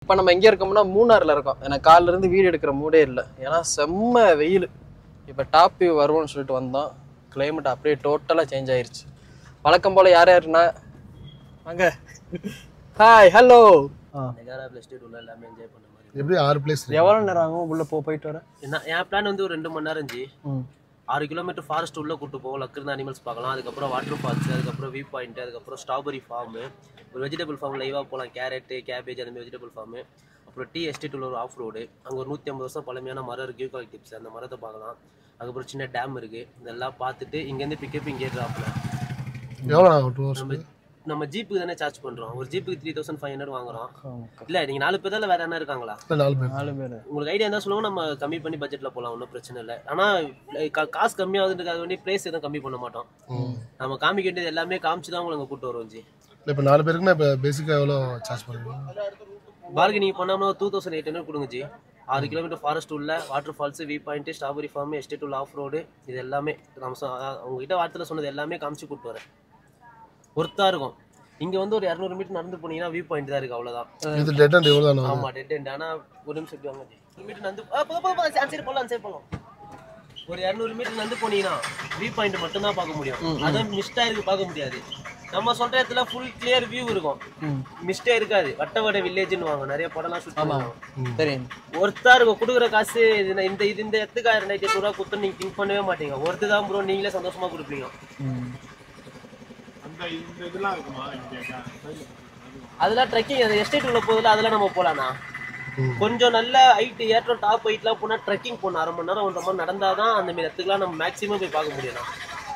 இப்போ நம்ம எங்கே இருக்கோம்னா மூணாரில் இருக்கோம் எனக்கு காலைல இருந்து வீடு எடுக்கிற மூடே இல்லை ஏன்னா செம்ம வெயில் இப்போ டாப் வியூ வருவோம்னு சொல்லிட்டு வந்தோம் கிளைமேட் அப்படியே டோட்டலாக சேஞ்ச் ஆயிருச்சு வழக்கம் போல் யார் யாருன்னா வாங்க ஹாய் ஹலோ மெகாராபிள் எஸ்டேட் உள்ள எல்லாமே என்ஜாய் பண்ண மாதிரி எப்படி ஆறு பிளேஸ் எவ்வளோ நேரம் ஆகும் உள்ளே போ போயிட்டு வர என்ன என் பிளான் வந்து ஒரு ரெண்டு மணி நேரம் இருந்துச்சு ம் ஆறு கிலோமீட்டர் ஃபாரஸ்ட் உள்ள கூட்டு போவோம் லக்கிருந்த அனிமல்ஸ் பார்க்கலாம் அதுக்கப்புறம் வாட்டர் ஃபால்ஸ் அதுக்கப்புறம் வியூ பாயிண்ட் அதுக்கப்புறம் ஸ்ட்ராபெரி ஃபார்மு ஒரு வெஜிடபிள் ஃபார்ம் லைவாக போகலாம் கேரட்டு கேபேஜ் அந்த மாதிரி வெஜிடபிள் ஃபார்மு அப்புறம் டீ எஸ்டேட் உள்ள ஒரு ஆஃப் ரோடு அங்கே ஒரு நூற்றி ஐம்பது வருஷம் பழமையான மரம் இருக்குது யூகாலிப்ஸ் அந்த மரத்தை பார்க்கலாம் அதுக்கப்புறம் சின்ன டேம் இருக்குது இதெல்லாம் பார்த்துட்டு இங்கேருந்து பிக்கப் இங்கே ட்ராப்பில் எவ்வளோ ஆகும் டூ ஹவர்ஸ் நம்ம நம்ம ஜீப்புக்கு தானே சார்ஜ் பண்ணுறோம் ஒரு ஜீப்புக்கு த்ரீ தௌசண்ட் ஃபைவ் ஹண்ட்ரட் வாங்குறோம் இல்லை நீங்கள் நாலு பேர் தான் வேறு என்ன இருக்காங்களா நாலு பேர் நாலு பேர் உங்களுக்கு ஐடியா இருந்தால் சொல்லுவோம் நம்ம கம்மி பண்ணி பட்ஜெட்டில் போகலாம் ஒன்றும் பிரச்சனை இல்லை ஆனால் காசு கம்மியாகுதுன்றதுக்காக வேண்டி ப்ரைஸ் எதுவும் கம்மி பண்ண மாட்டோம் நம்ம காமிக்க வேண்டியது எல்லாமே காமிச்சு தான் உங்களுக்கு கூட்டு வருவோம் ஜி இல்லை இப்போ நாலு பேருக்குன்னா இப்போ பேசிக்காக எவ்வளோ சார்ஜ் பண்ணுவீங்க பார்கெனிங் பண்ணாமல் டூ தௌசண்ட் எயிட் ஹண்ட்ரட் கொடுங்க ஜி ஆறு கிலோமீட்டர் ஃபாரஸ்ட் உள்ள water falls view point strawberry farm estate உள்ள ஆஃப் ரோடு இது எல்லாமே நம்ம சொ- அஹ் உங்ககிட்ட வார்த்தையில் சொன்னது எல்லாமே காமிச்சு கூட்டு வரேன் ஒர்த்தா இருக்கும் இங்க வந்து ஒரு இரநூறு மீட்டர் நடந்து போனீங்கன்னா வியூ பாயிண்ட் தான் இருக்கு அவ்வளவுதான் இது டெட் அண்ட் எவ்வளோ தானே ஆமா டெட் எண்ட் ஆனா ஒரு நிமிஷம் இப்படி வாங்க ஜி. ஒரு மீட்டர் நடந்து ஆ, போ போ போ அந்த சைடு போலாம் அந்த சைடு போலாம் ஒரு இரநூறு மீட்டர் நடந்து போனீங்கன்னா வியூ பாயிண்ட் மட்டும் தான் பார்க்க முடியும் அதான் மிஸ்டா இருக்கு பார்க்க முடியாது நம்ம சொல்ற இடத்துல ஃபுல் கிளியர் வியூ இருக்கும் மிஸ்டே இருக்காது வட்ட வட வில்லேஜ்னு வாங்க நிறைய படம்லாம் ஷூட் பண்ணுவாங்க தெரியும் ஒருத்தா இருக்கும் கொடுக்குற காசு இது நான் இந்த இது இந்த இடத்துக்கு ரெண்டாயிரத்தி எட்நூறுவா கொடுத்து நீங்க திங்க் பண்ணவே மாட்டீங்க ஒருத்து தான் ப்ரோ நீங்களே சந்தோஷமா கொடுப்பீங்க அதெல்லாம் ட்ரெக்கிங் அந்த எஸ்டேட் உள்ள போதில் அதெல்லாம் நம்ம போலாம்ண்ணா கொஞ்சம் நல்ல ஹைட் ஏற்றம் டாப் ஹைட்லாம் போனால் ட்ரெக்கிங் போகணும் அரை மணி நேரம் ஒன்றரை மணி நேரம் நடந்தாதான் அந்த மாதிரி இடத்துக்குலாம் நம்ம மேக்ஸிமம் போய் பார்க்க முடியும்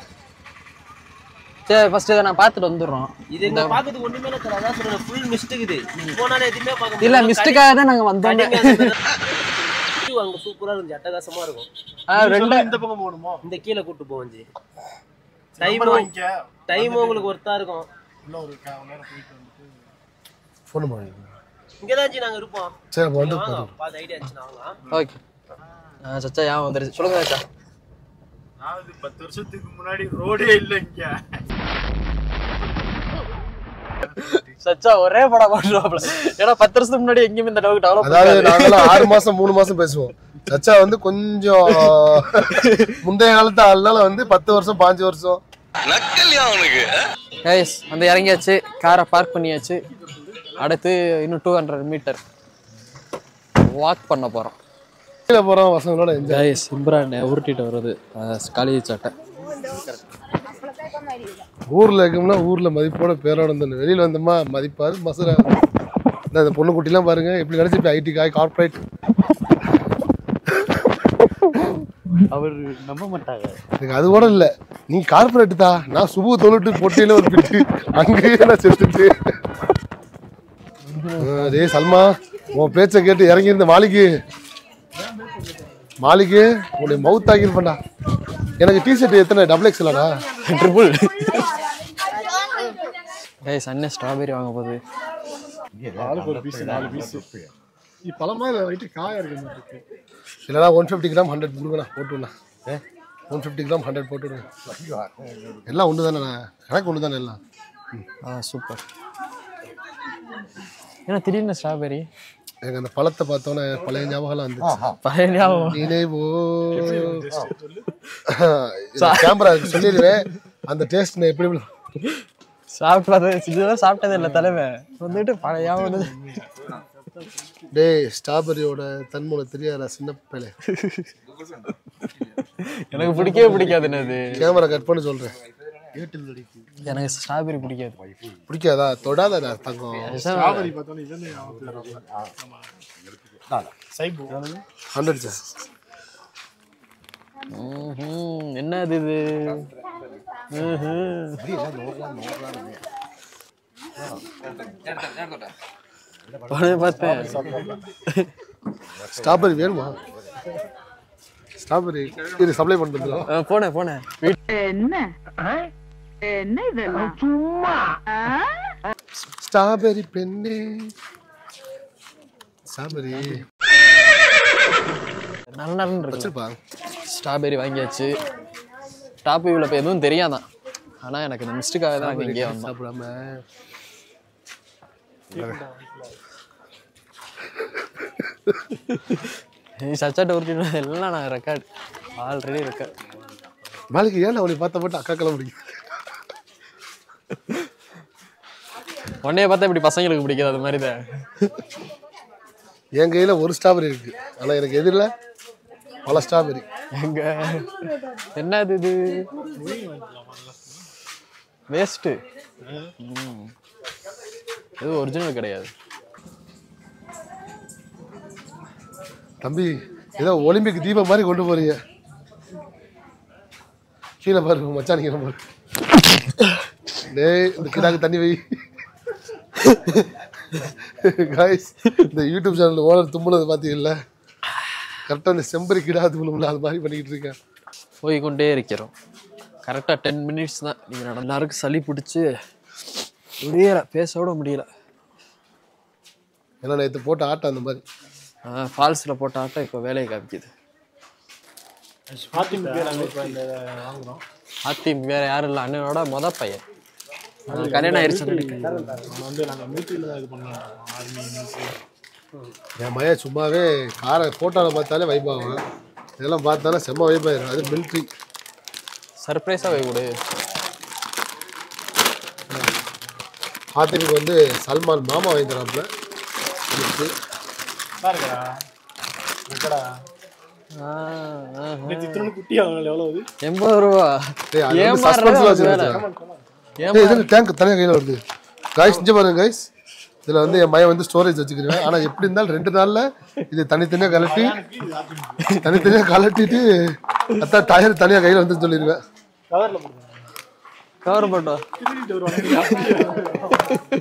சரி ஃபர்ஸ்ட் இதை நான் பார்த்துட்டு வந்துடுறோம் இது இங்க பார்க்கறதுக்கு ஒண்ணுமே இல்லை சார் அதான் சொல்றேன் ஃபுல் மிஸ்ட் இருக்குது போனாலே எதுவுமே பார்க்க இல்ல முடியாது. மிஸ்டேக்காக தான் நாங்க வந்தோம் கடிங்க அந்த மாதிரி. view அங்க சூப்பரா இருந்துச்சு அட்டகாசமா இருக்கும் ஆ, ரெண்டு இந்த பக்கம் போகணுமோ இந்த கீழே கூட்டு போவோம் ஜி டைமும் வாங்கிக்க டைமும் உங்களுக்கு ஒர்த்தா இருக்கும் உள்ள ஒரு கால் நேரம் போயிட்டு வந்துட்டு ஃபோன் பண்ணுவீங்க இங்கதான் ஜி நாங்க இருப்போம் சரி அப்போ வந்து வாங்க பாத்து ஐடியா இருந்துச்சுன்னா வாங்க ஓகே ஆ சச்சா ஞாபகம் வந்துருச்சு சொல்லுங்க சச்சா நான் இது பத்து வருஷத்துக்கு முன்னாடி ரோடே இல்லை இங்க சச்சா ஒரே படம் பண்ணுவாப்ல ஏன்னா பத்து வருஷத்துக்கு முன்னாடி எங்கேயுமே இந்த அளவுக்கு டெவலப் அதாவது நாங்களாம் ஆறு மாசம் மூணு மாசம் பேசுவோம் சச்சா வந்து கொஞ்சம் முந்தைய காலத்து ஆள்னால வந்து பத்து வருஷம் பாஞ்சு வருஷம் கைஸ் வந்து இறங்கியாச்சு காரை பார்க் பண்ணியாச்சு அடுத்து இன்னும் டூ ஹண்ட்ரட் மீட்டர் வாக் பண்ண போகிறோம் கீழே போறோம் பசங்களோட என்ஜாய் கைஸ் இம்ரான் உருட்டிட்டு வருது காலேஜ் சட்டை ஊர்ல இருக்கோம்னா ஊர்ல மதிப்போட பேரோட இருந்தோம் வெளியில வந்தோமா மதிப்பாரு மசுரா இந்த இந்த பொண்ணு குட்டிலாம் பாருங்க எப்படி நினைச்சு ஐடி காய் கார்பரேட் அவர் நம்ப மாட்டாங்க எனக்கு அது கூட இல்ல நீ கார்பரேட் தான் நான் சுபு தொழுட்டு பொட்டியில ஒரு பிட்டு அங்கேயே நான் செத்துட்டு ஆ, டேய் சல்மா உன் பேச்சை கேட்டு இறங்கி இருந்த மாளிகை மாளிகை உன்னை மவுத் ஆகிருப்பேன்டா எனக்கு டிஷர்ட் எத்தனை டபுள் எக்ஸ்லடா ட்ரிபிள் கைஸ் அண்ணன் ஸ்ட்ராபெரி வாங்க போகுது ஆளுக்கு ஒரு பீஸ் நாலு பீஸ் பழமா இல்லை வயிற்று காயா இருக்கு மாதிரி இருக்கு இல்லைனா ஒன் ஃபிஃப்டி கிராம் ஹண்ட்ரட் கொடுங்கண்ணா போட்டு விடலாம் ஒன் ஃபிஃப்டி கிராம் ஹண்ட்ரட் போட்டு விடுங்க எல்லாம் ஒன்று தானே கணக்கு ஒன்று தானே எல்லாம் ஆ சூப்பர் ஏன்னா திடீர்னு ஸ்ட்ராபெரி எனக்கு அந்த பழத்தை பார்த்தோன்னே பழைய ஞாபகம்லாம் வந்துச்சு பழைய ஞாபகம் நினைவோ கேமரா சொல்லிடுவேன் அந்த டேஸ்ட் நான் எப்படி சாப்பிட்டு பார்த்தது இதுதான் சாப்பிட்டது இல்லை தலைமை வந்துட்டு பழைய ஞாபகம் வந்தது. டேய் ஸ்ட்ராபெரியோட தன்முனை தெரியாதா சின்ன பிள்ளை எனக்கு பிடிக்கவே பிடிக்காதுன்னு அது கேமரா கட் பண்ணி சொல்றேன் எனக்கு ஸ்ட்ராபெரி பிடிக்காது பிடிக்காதா தொடாதடா தங்கம் ஸ்ட்ராபெரி பார்த்தோன்னே இதே சைபு ஹண்ட்ரட் சார் ம்ஹும். என்ன அது இது ம்ஹும். பழைய பார்த்தேன் ஸ்ட்ராபெரி வேணுமா ஸ்ட்ராபெரி இது சப்ளை பண்ணுறோம் ஆ, போனேன் போனேன் வீட்டு என்ன என்ன இதெல்லாம் சும்மா ஸ்ட்ராபெரி பெண்ணே ஸ்ட்ராபெரி நல்ல நல்ல இருக்கு வச்சிருப்பா ஸ்ட்ராபெரி வாங்கியாச்சு டாப் வியூவில் இப்போ எதுவும் தெரியாதான் ஆனால் எனக்கு இந்த மிஸ்டுக்காக தான் நாங்கள் இங்கே வந்தோம் சாப்பிடாம நீ சச்சாட்ட உருட்டினா எல்லாம் நான் ரெக்கார்டு ஆல்ரெடி ரெக்கார்ட் மாலிக்கு ஏன் அவனை பார்த்த மட்டும் அக்கா கிளம்ப பிடிக்கும் உன்னைய பார்த்தா இப்படி பசங்களுக்கு பிடிக்காது அது மாதிரி தான் என் கையில் ஒரு ஸ்ட்ராபெரி இருக்கு ஆனால் எனக்கு எதிரில் பல ஸ்ட்ராபெரி எங்க என்னது இது வேஸ்ட்டு இது ஒரிஜினல் கிடையாது தம்பி ஏதோ ஒலிம்பிக் தீபம் மாதிரி கொண்டு போறீங்க கீழே பாருங்க மச்சான் கீழே பாரு டேய் இந்த கிடாக்கு தண்ணி வை காய்ஸ் இந்த யூடியூப் சேனல் ஓனர் தும்புனது பார்த்தீங்கல்ல கரெக்டாக இந்த செம்பரி கிடா தும்புல அது மாதிரி பண்ணிக்கிட்டு இருக்கேன் போய் கொண்டே இருக்கிறோம் கரெக்டாக டென் மினிட்ஸ் தான் நீங்கள் நட எல்லாருக்கும் சளி பிடிச்சி முடியல பேச கூட முடியல ஏன்னா நேற்று போட்ட ஆட்டம் அந்த மாதிரி ஃபால்ஸில் போட்ட ஆட்டம் இப்போ வேலையை காமிக்குது அதிமுக நாங்கள் இப்போ இந்த வாங்குறோம் ஆத்திம் வேற யாரும் இல்லை அண்ணனோட மொத பையன் அது கல்யாணம் ஆயிடுச்சு நினைக்கிறேன். நம்ம வந்து நாங்கள் மிலிட்ரியில் தான் இது பண்ணோம் ஆர்மி மிலிட்ரி என் மயன் சும்மாவே காரை ஃபோட்டோவில் பார்த்தாலே வைப் ஆகும் இதெல்லாம் பார்த்தாலே செம்ம வைப் ஆயிரும் அது மிலிட்ரி சர்ப்ரைஸாக வை கொடு ஆத்திமுக்கு வந்து சல்மான் மாமா வாங்கி தராப்புல gift. பாருங்கடா இருக்கடா ஆ, ஆ, ஆ. சித்திரனு குட்டி அவங்க எவ்வளோ அது எண்பது ரூபா டேய், அது வந்து ஏமாறுறது suspense அது வச்சிருக்கா. வேலை. ஏய், இது டேங்க் தனியாக கையில் வருது காய்ஸ் இங்கே பாருங்க காய்ஸ் இதில் வந்து என் மயன் வந்து ஸ்டோரேஜ் வச்சுக்கிறேன் ஆனால் எப்படி இருந்தாலும் ரெண்டு நாளில் இது தனித்தனியாக கலட்டி தனித்தனியாக கலட்டிட்டு அத்தான் டயர் தனியாக கையில் வந்து சொல்லிடுவேன் கவரில் போடுங்க கவர் போட்டோம் திருடிட்டு வருவாங்க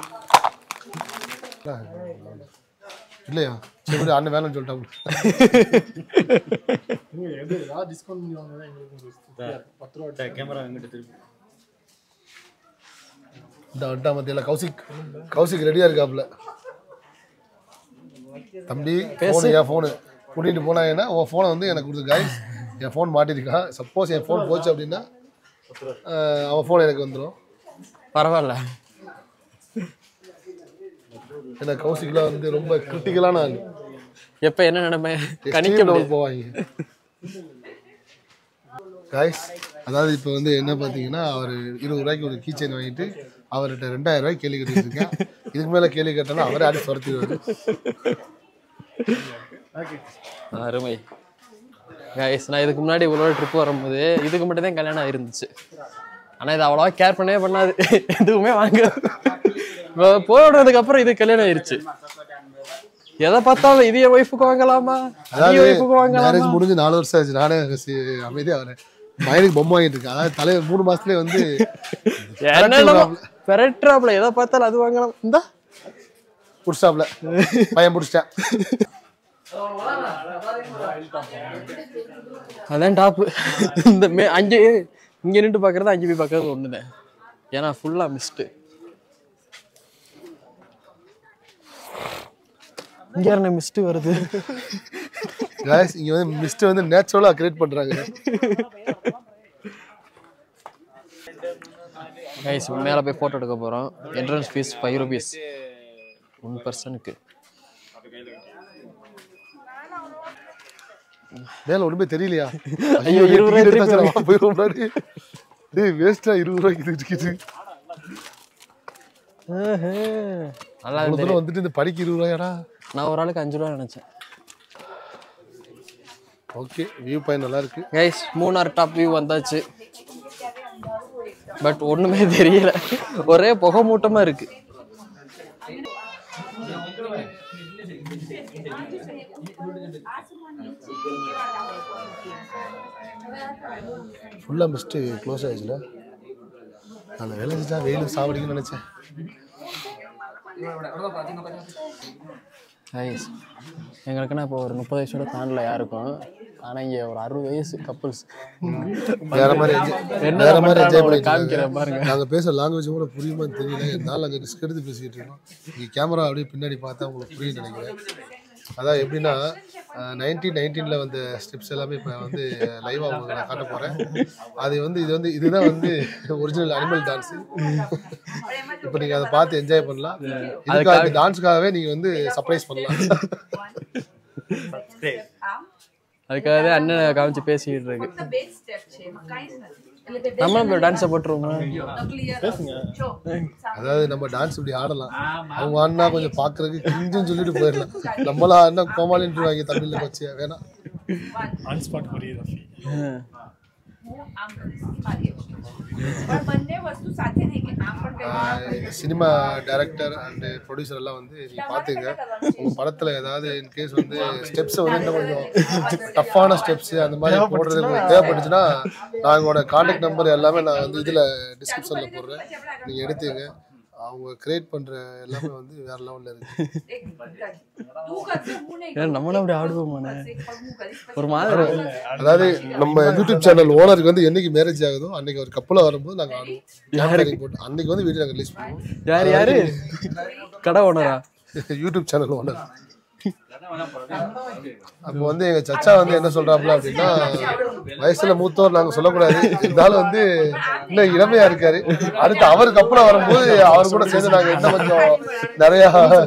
இல்லையா சரி அண்ணன் வேணும்னு சொல்லிட்டாங்க நீங்கள் எது ஏதாவது டிஸ்கவுண்ட் பண்ணி வாங்கினா எங்களுக்கு கொஞ்சம் திருப்தியா இருக்கும். பத்து ரூபா கேமரா எங்கிட்ட திருப்பி இந்த வட்டா மத்தியில் கௌசிக் கௌசிக் ரெடியாக இருக்காப்புல தம்பி ஃபோனு என் ஃபோனு கூட்டிகிட்டு போனாங்கன்னா உன் ஃபோனை வந்து எனக்கு கொடுத்து காய்ஸ் என் ஃபோன் மாட்டிருக்கான் சப்போஸ் என் ஃபோன் போச்சு அப்படின்னா அஹ், அவன் ஃபோன் எனக்கு வந்துடும் பரவாயில்ல ஏன்னா கௌசிக்லாம் வந்து ரொம்ப கிரிட்டிக்கலான ஆள் எப்போ என்ன நினைமை கணிக்க Extreme level முடியாது போவாங்க காய்ஸ் அதாவது இப்போ வந்து என்ன பார்த்தீங்கன்னா அவர் இருபது ரூபாய்க்கு ஒரு கீ செயின் வாங்கிட்டு அவர்கிட்ட ரெண்டாயிரம் ரூபாய்க்கு கேள்வி கேட்டுட்டு இருக்கேன் இதுக்கு மேலே கேள்வி கேட்டோன்னா அவரே அடி துரத்திடுவாரு அருமை கைஸ் நான் இதுக்கு முன்னாடி இவ்வளோ ட்ரிப் வரும்போது இதுக்கு மட்டும் தான் கல்யாணம் இருந்துச்சு ஆனால் இது அவ்வளோவா கேர் பண்ணவே பண்ணாது எதுவுமே வாங்க போனதுக்கு அப்புறம் இது கல்யாணம் ஆயிருச்சு எதை பார்த்தாலும் இது என் ஒய்ஃபுக்கு வாங்கலாமா அது ஒய்ஃபுக்கு வாங்கலாமா மேரேஜ் முடிஞ்சு நாலு வருஷம் ஆச்சு நானே சி- அமைதியா வரேன் மயனுக்கு பொம்மை வாங்கிட்டு இருக்கேன் அதாவது தலைவர் மூணு மாசத்துலயே வந்து என்ன இல்லாம பெரட்ராப்ல எதை பார்த்தாலும் அது வாங்கலாம் இந்த புடிச்சாப்ல பையன் புடிச்சிட்டேன் அதான் டாப்பு இந்த மே அங்கே இங்கே நின்று பார்க்கறது அங்கே போய் பார்க்கறது ஒன்று தான் ஏன்னா ஃபுல்லாக மிஸ்ட்டு இங்கே என்ன மிஸ்ட்டு வருது guys இங்க வந்து மிஸ்ட் வந்து நேச்சுரலா கிரியேட் பண்றாங்க கைஸ் மேலே போய் ஃபோட்டோ எடுக்க போகிறோம் entrance fees five rupees one பர்சனுக்கு மேல ஒண்ணுமே தெரியலையா ஐயோ, இருபது ரூபாய் ticket எடுத்தாச்சு, நம்ம போயிடுவோம் முன்னாடி. டேய் வேஸ்டா இருபது ரூபாய்க்கு இது டிக்கெட் நல்லா இவ்வளவு இருந்தது தூரம் வந்துட்டு இந்த படிக்கு இருபது ரூபாயாடா நான் ஒரு ஆளுக்கு அஞ்சு ரூபா நினச்சேன் ஓகே வியூ பாயிண்ட் நல்லா இருக்கு கைஸ் மூணார் டாப் வியூ வந்தாச்சு பட் ஒண்ணுமே தெரியல ஒரே புகை மூட்டமா இருக்கு ஃபுல்லா மிஸ்ட் க்ளோஸ் ஆயிடுச்சுல அந்த வேலை செஞ்சா வெயில் சாவடிக்குன்னு நினைச்சேன் கைஸ் எங்களுக்குன்னா இப்போ ஒரு முப்பது வயசோட தாண்டல யாருக்கும் ஆனா இங்க ஒரு அறுபது வயசு கப்புள்ஸ் வேற மாதிரி enjoy- என்ன வேற மாதிரி பண்றாங்க என்ஜாய் உங்களுக்கு பண்ணிட்டு காமிக்கிறேன் இருக்காங்க. பாருங்க. நாங்க பேசுற லாங்குவேஜ் கூட புரியுமான்னு தெரியல இருந்தாலும் நாங்க ரிஸ்க் எடுத்து பேசிட்டு இருக்கோம் நீங்க கேமரா அப்படியே பின்னாடி பார்த்தா உங்களுக்கு புரியும் நினைக்கிறேன் அதான் எப்படின்னா நைன்டீன் நைன்டீனில் வந்த ஸ்டெப்ஸ் எல்லாமே இப்போ வந்து லைவாக உங்களுக்கு நான் காட்ட போகிறேன் அது வந்து இது வந்து இதுதான் வந்து ஒரிஜினல் அனிமல் டான்ஸு இப்போ நீங்கள் அதை பார்த்து என்ஜாய் பண்ணலாம் இதுக்காக இந்த டான்ஸுக்காகவே நீங்கள் வந்து சர்ப்ரைஸ் பண்ணலாம் அதுக்காக தான் அண்ணன் காமிச்சு பேசிக்கிட்டு இருக்கு ફક્ત બે જ step છે એમાં કાંઈ જ નથી એટલે તે બે நம்மளும் இப்போ டான்ஸை போட்டுருவோமா તો clear જો அதாவது நம்ம டான்ஸ் இப்படி ஆடலாம் அவங்க ஆடினா கொஞ்சம் பார்க்கறதுக்கு கிஞ்சுன்னு சொல்லிட்டு போயிடலாம் நம்மளா ஆடினா கோமாளின்ட்டு வாங்கி தமிழில் வச்சு வேணாம் ஆன் ஸ்பாட் கொரியோகிராஃபி હું આમ કરીશ કે મારી એવું પણ બંને વસ્તુ સાથે નહીં કે આમ પણ કંઈ சினிமா டைரக்டர் அண்ட் ப்ரொடியூசர் எல்லாம் வந்து நீங்க பாத்துங்க உங்க படத்துல ஏதாவது இன் கேஸ் வந்து ஸ்டெப்ஸ் வந்து இன்னும் கொஞ்சம் டஃப்பான ஸ்டெப்ஸ் அந்த மாதிரி போடுறது உங்களுக்கு தேவைப்பட்டுச்சுன்னா நான் உங்களோட காண்டாக்ட் நம்பர் எல்லாமே நான் வந்து இதுல டிஸ்கிரிப்ஷன்ல போடுறேன் நீங்க எடுத்துங்க அவங்க கிரியேட் பண்ற எல்லாமே வந்து வேற லெவல்ல இருக்கு એક તું કરશે હું નહીં ஏன் நம்மளும் அப்படி ஆடுவோமாண்ணே એક પગ હું કરીશ ஒரு மாதிரி அதாவது நம்ம யூடியூப் சேனல் ஓனருக்கு வந்து என்னைக்கு மேரேஜ் ஆகுதோ அன்னைக்கு ஒரு கப்பல வரும்போது நாங்க ஆடுவோம் Camping போட்டு அன்னைக்கு வந்து வீடியோ நாங்க ரிலீஸ் பண்ணுவோம் யார் யாரு கடை ஓனரா யூடியூப் சேனல் ஓனர் அப்போ வந்து எங்க சச்சா வந்து என்ன சொல்றாப்புல அப்படின்னா வயசுல மூத்தோர் நாங்க சொல்லக்கூடாது இருந்தாலும் வந்து இன்னும் இளமையா இருக்காரு அடுத்து அவருக்கு அப்புறம் வரும்போது அவர் கூட சேர்ந்து நாங்க இன்னும் கொஞ்சம் நிறைய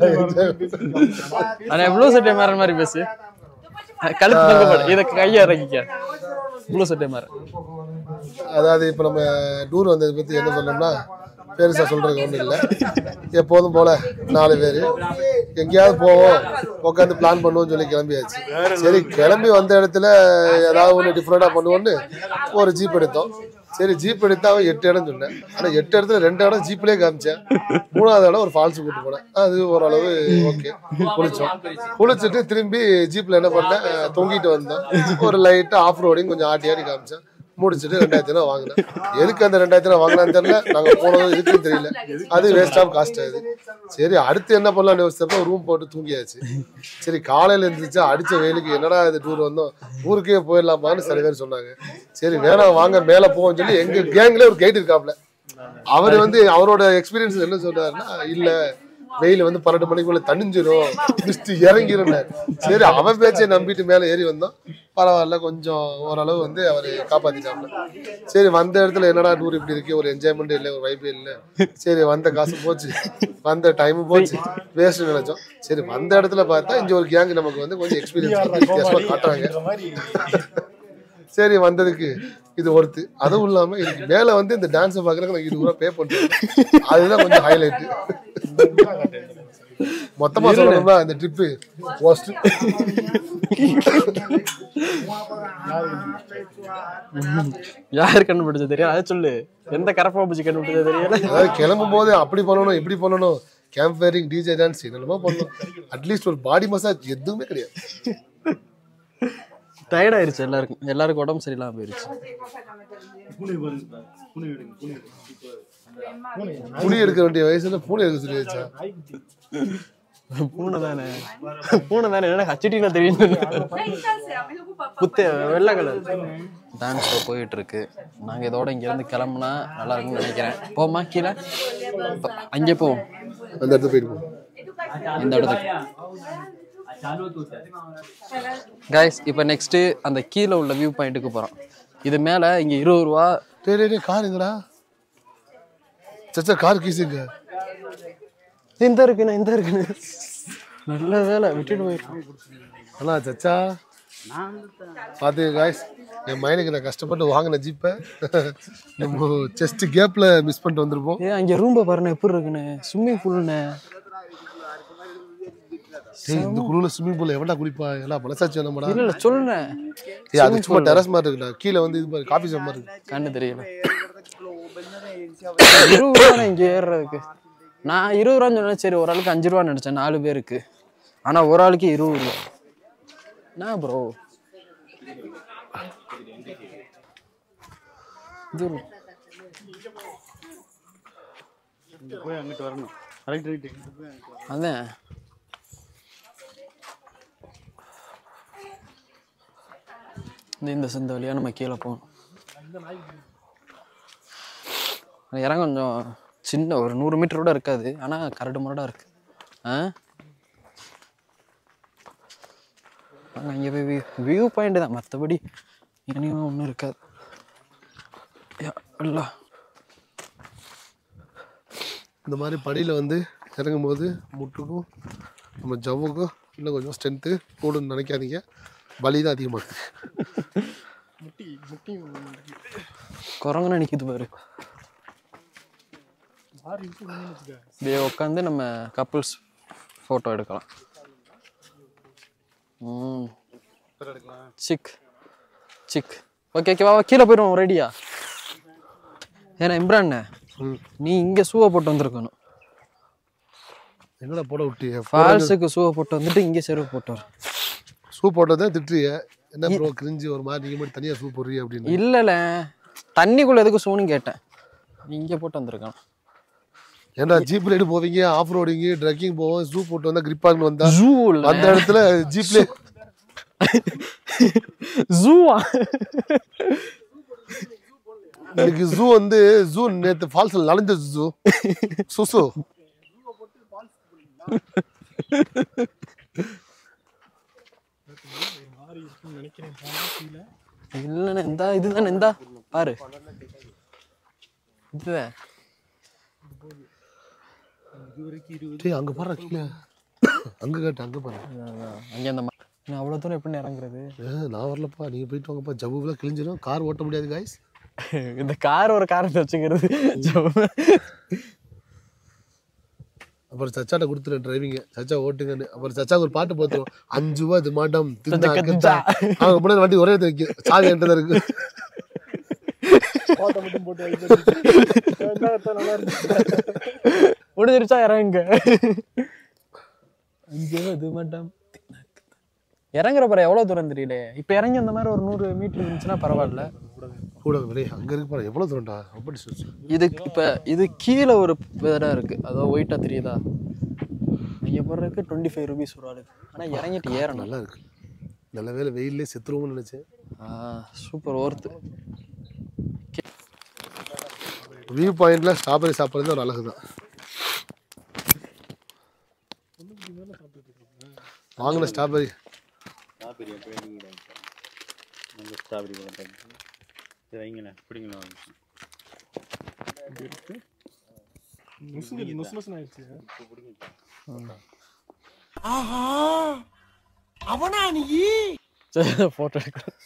அண்ணா ப்ளூ சட்டை மாற மாதிரி பேசு கழுத்து தொங்க போடு இதை கையை இறக்கிக்க ப்ளூ சட்டை மாற அதாவது இப்போ நம்ம டூர் வந்ததை பத்தி என்ன சொல்லணும்னா பெருசா சொல்றதுக்கு ஒன்றும் இல்லை எப்போதும் போல நாலு பேர் எங்கேயாவது போவோம் உட்காந்து பிளான் பண்ணுவோம்னு சொல்லி கிளம்பியாச்சு சரி கிளம்பி வந்த இடத்துல ஏதாவது ஒன்று டிஃப்ரெண்டாக பண்ணுவோன்னு ஒரு ஜீப் எடுத்தோம் சரி ஜீப் எடுத்தா அவன் எட்டு இடம் சொன்னேன் ஆனால் எட்டு இடத்துல ரெண்டு இடம் ஜீப்லேயே காமிச்சேன் மூணாவது இடம் ஒரு ஃபால்ஸ் கூட்டு போனேன் அது ஓரளவு ஓகே குளிச்சோம் குளிச்சுட்டு திரும்பி ஜீப்ல என்ன பண்ணேன் அஹ், தொங்கிட்டு வந்தோம் ஒரு லைட்டா ஆஃப் ரோடிங் கொஞ்சம் ஆட்டி ஆடி காமிச்சேன் முடிச்சுட்டு ரெண்டாயிரத்தி ரூபா வாங்கினேன் எதுக்கு அந்த ரெண்டாயிரத்தி ரூபா வாங்கினான்னு தெரியல நாங்க போனதும் இருக்குன்னு தெரியல அது வேஸ்ட் ஆஃப் காஸ்ட் அது சரி அடுத்து என்ன பண்ணலாம்னு யோசிச்சப்ப ரூம் போட்டு தூங்கியாச்சு சரி காலையில இருந்துச்சு அடிச்ச வெயிலுக்கு என்னடா இது டூர் வந்தோம் ஊருக்கே போயிடலாமான்னு சில பேர் சொன்னாங்க சரி வேணாம் வாங்க மேல போவோம்னு சொல்லி எங்க கேங்ல ஒரு கைடு இருக்காப்ல அவர் வந்து அவரோட எக்ஸ்பீரியன்ஸ் என்ன சொல்றாருன்னா இல்ல வெயில் வந்து பன்னெண்டு மணிக்குள்ள தணிஞ்சிரும் மிஸ்ட் இறங்கிரும் சரி அவன் பேச்சை நம்பிட்டு மேல ஏறி வந்தோம் பரவாயில்ல கொஞ்சம் ஓரளவு வந்து அவர் காப்பாத்திட்டாப்ல சரி வந்த இடத்துல என்னடா டூர் இப்படி இருக்கு ஒரு என்ஜாய்மெண்ட் இல்லை ஒரு வைப்பே இல்லை சரி வந்த காசு போச்சு வந்த டைம் போச்சு வேஸ்ட் நினைச்சோம் சரி வந்த இடத்துல பார்த்தா இங்க ஒரு கேங் நமக்கு வந்து கொஞ்சம் எக்ஸ்பீரியன்ஸ் வித்தியாசமா காட்டுறாங்க சரி வந்ததுக்கு இது ஒருத்து அதுவும் இல்லாம இதுக்கு மேல வந்து இந்த டான்ஸை பாக்குறதுக்கு நான் இருபது ரூபா பே பண்றேன் அதுதான் கொஞ்சம் ஹைலைட் மொத்தமா சொல்லணும்னா இந்த ட்ரிப்பு ஒஸ்ட் யார் கண்டுபிடிச்சது தெரியும் அதை சொல்லு எந்த கரப்பா பூச்சி கண்டுபிடிச்சது தெரியல அதாவது கிளம்பும் போது அப்படி பண்ணணும் இப்படி பண்ணணும் கேம்ப் ஃபயரிங் டிஜே டான்ஸ் என்னென்னமோ பண்ணணும் அட்லீஸ்ட் ஒரு பாடி மசாஜ் எதுவுமே கிடையாது டயர்ட் ஆயிருச்சு எல்லாருக்கும் எல்லாருக்கும் உடம்பு சரியில்லாம போயிருச்சு புளி எடுக்க வேண்டிய வயசுல பூனை எடுக்க சொல்லி வச்சா பூனை தானே பூனை தானே என்ன ஹச்சிட்டினா தெரியும் નહીં ચાલશે અમે લોકો પપ્પા குத்து வெள்ளை கலர் டான்ஸ் ஷோ போயிட்டு இருக்கு நாங்க இதோட இங்க இருந்து கிளம்புனா நல்லா இருக்கும்னு நினைக்கிறேன் போமா கீழே ப- அங்கே போவோம் அந்த இடத்துல போயிருப்போம் இந்த இடத்துக்கு கைஸ் இப்போ நெக்ஸ்ட் அந்த கீழே உள்ள வியூ பாயிண்ட்டுக்கு போறோம் இது மேல இங்க இருபது ரூபா டேய் டேய் டேய் கார் எங்கடா சச்சா கார் கீசுங்க இந்த இருக்குண்ணே இந்த இருக்குண்ணே நல்ல வேலை விட்டுட்டு போயிருக்கோம் அண்ணா சச்சா பார்த்துங்க காய்ஸ் என் மைனுக்கு நான் கஷ்டப்பட்டு வாங்கின ஜீப்பை நம்ம செஸ்ட் கேப்ல மிஸ் பண்ணிட்டு வந்திருப்போம் ஏ அங்க ரூம்ப பாருண்ணே எப்படி இருக்குண்ணே ஸ்விம்மிங் பூல்ண்ணே டேய் இந்த குழுல ஸ்விம்மிங் பூல் எவன்டா குளிப்பா எல்லாம் மனசாட்சி வேணாமடா இல்ல இல்ல சொல்லுண்ணே ஏய் அது சும்மா டெரஸ் மாதிரி இருக்குடா கீழே வந்து இது மாதிரி காஃபி ஷாப் மாதிரி இருக்கு கண்ணு தெரியல இருபது ரூபா இங்க ஏறுறதுக்கு நான் இருபது ரூபான்னு சொன்னேன் சரி ஒரு ஆளுக்கு அஞ்சு ரூபா நினைச்சேன் நாலு பேருக்கு ஆனா ஒரு ஆளுக்கு இருபது ரூபா என்ன ப்ரோ போய் அங்கிட்டு வரணும் ரைட் ரைட் அதான் இந்த இந்த சந்த வழியா நம்ம கீழே போகணும் அந்த இடம் கொஞ்சம் சின்ன ஒரு நூறு மீட்டர் கூட இருக்காது ஆனால் கரடு முரடாக இருக்கு ஆ நாங்கள் இங்கே போய் வியூ பாயிண்ட் தான் மற்றபடி இனியும் ஒன்றும் இருக்காது யா அல்லா இந்த மாதிரி படியில் வந்து இறங்கும்போது முட்டுக்கும் நம்ம ஜவ்வுக்கும் இன்னும் கொஞ்சம் ஸ்ட்ரென்த்து கூடுன்னு நினைக்காதீங்க வலி தான் அதிகமாக இருக்குது முட்டி முட்டி இருக்கு. குரங்குன்னு நிற்கிது பாரு பாரு இருக்கு ஒண்ணுன்னு வச்சுக்க. இப்படியே உட்காந்து நம்ம கப்புள்ஸ் ஃபோட்டோ எடுக்கலாம் ம் சிக் சிக் ஓகே ஓகே வா வா, கீழே போயிடுவோம் ரெடியா ஏன்னா இம்ரான் ம். நீ இங்கே ஷூவை போட்டு வந்திருக்கணும் என்னடா போட விட்டிய ஃபால்ஸுக்கு ஷூவை போட்டு வந்துட்டு இங்கே செருவு போட்டு வர ஷூ போட்டதை திட்டுறிய என்ன ப்ரோ கிரிஞ்சு ஒரு மாதிரி நீங்கள் மட்டும் தனியாக ஷூ போடுறீ அப்படின்னு இல்லைல்ல தண்ணிக்குள்ள எதுக்கு ஷூன்னு கேட்டேன் நீ இங்கே போட்டு வந்திருக்கான் ஏன்டா ஜீப் ரைடு போவீங்க ஆஃப் ரோடிங்கு ட்ரெக்கிங் போவோம் ஷூ போட்டு வந்தா கிரிப்பான்னு வந்தா ஜூ அந்த இடத்துல ஜீப்ல ஜூவா இன்னைக்கு ஜூ வந்து ஜூ நேத்து ஃபால்ஸ்ல நனைஞ்ச ஜூ சுசு மாறி இருக்குன்னு நினைக்கிறேன் போனா கீழே. இல்லைண்ணே இந்தா இதுதானே இந்தா பாரு இதுவே டேய் அங்க பாரு கீழே அங்க கேட்டு அங்க பாரு அங்கே அந்த ம- இன்னும் அவ்வளோ தூரம் எப்படி இறங்குறது ஏ, நான் வரலப்பா நீங்க போயிட்டு வாங்கப்பா ஜவ்வுலாம் கிழிஞ்சிடும் கார் ஓட்ட முடியாது காய்ஸ் இந்த கார் ஒரு காரத்தை வச்சுக்கிறது அப்புறம் சச்சாட்ட கொடுத்துரு டிரைவிங்க சச்சா ஓட்டுங்கன்னு அப்புறம் சச்சாக்கு ஒரு பாட்டு போத்துரும் அஞ்சு ரூபா இது மாட்டம் திந்தா கிந்தா அவங்க முன்னாடி வண்டி ஒரே இடத்துல நிக்கு சாவி என்கிட்ட தான் இருக்கு கோட்டை மட்டும் போட்டு வைக்கிறது. நல்லா இருந்தா நல்லா இருந்துச்சு. முடிஞ்சிருச்சா இறங்குங்க அஞ்சு இது மட்டும் இறங்குற பிறகு எவ்வளோ தூரம் தெரியல இப்போ இறங்கி அந்த மாதிரி ஒரு நூறு மீட்டர் இருந்துச்சுன்னா பரவாயில்ல கூட விலை அங்க இருக்கு பாரு எவ்வளவு தூரம்டா ரொம்ப டிஸ்டன்ஸ் இது இப்போ இது கீழே ஒரு இடம் இருக்கு அதோ ஒயிட்டாக தெரியுதா இங்கே போடுறதுக்கு டுவெண்ட்டி ஃபைவ் ருபீஸ் ஒரு ஆளுக்கு ஆனால் இறங்கிட்டு ஏறணும் நல்லா இருக்கு நல்ல வேலை வெயிலே செத்துருவோம்னு நினைச்சேன் ஆ சூப்பர் ஓர்த்து வியூ பாயிண்ட்ல ஸ்ட்ராபெரி சாப்பிட்றது ஒரு அழகு தான் வாங்கின ஸ்ட்ராபெரி ஸ்ட்ராபெரி அப்போ வைங்க நம்ம ஸ்ட்ராபெரி பழம் சரி வைங்களேன் பிடிங்களா நுசு நுசு நுசுன்னு ஆயிடுச்சு. ஃபோட்டோ எடுக்கலாம்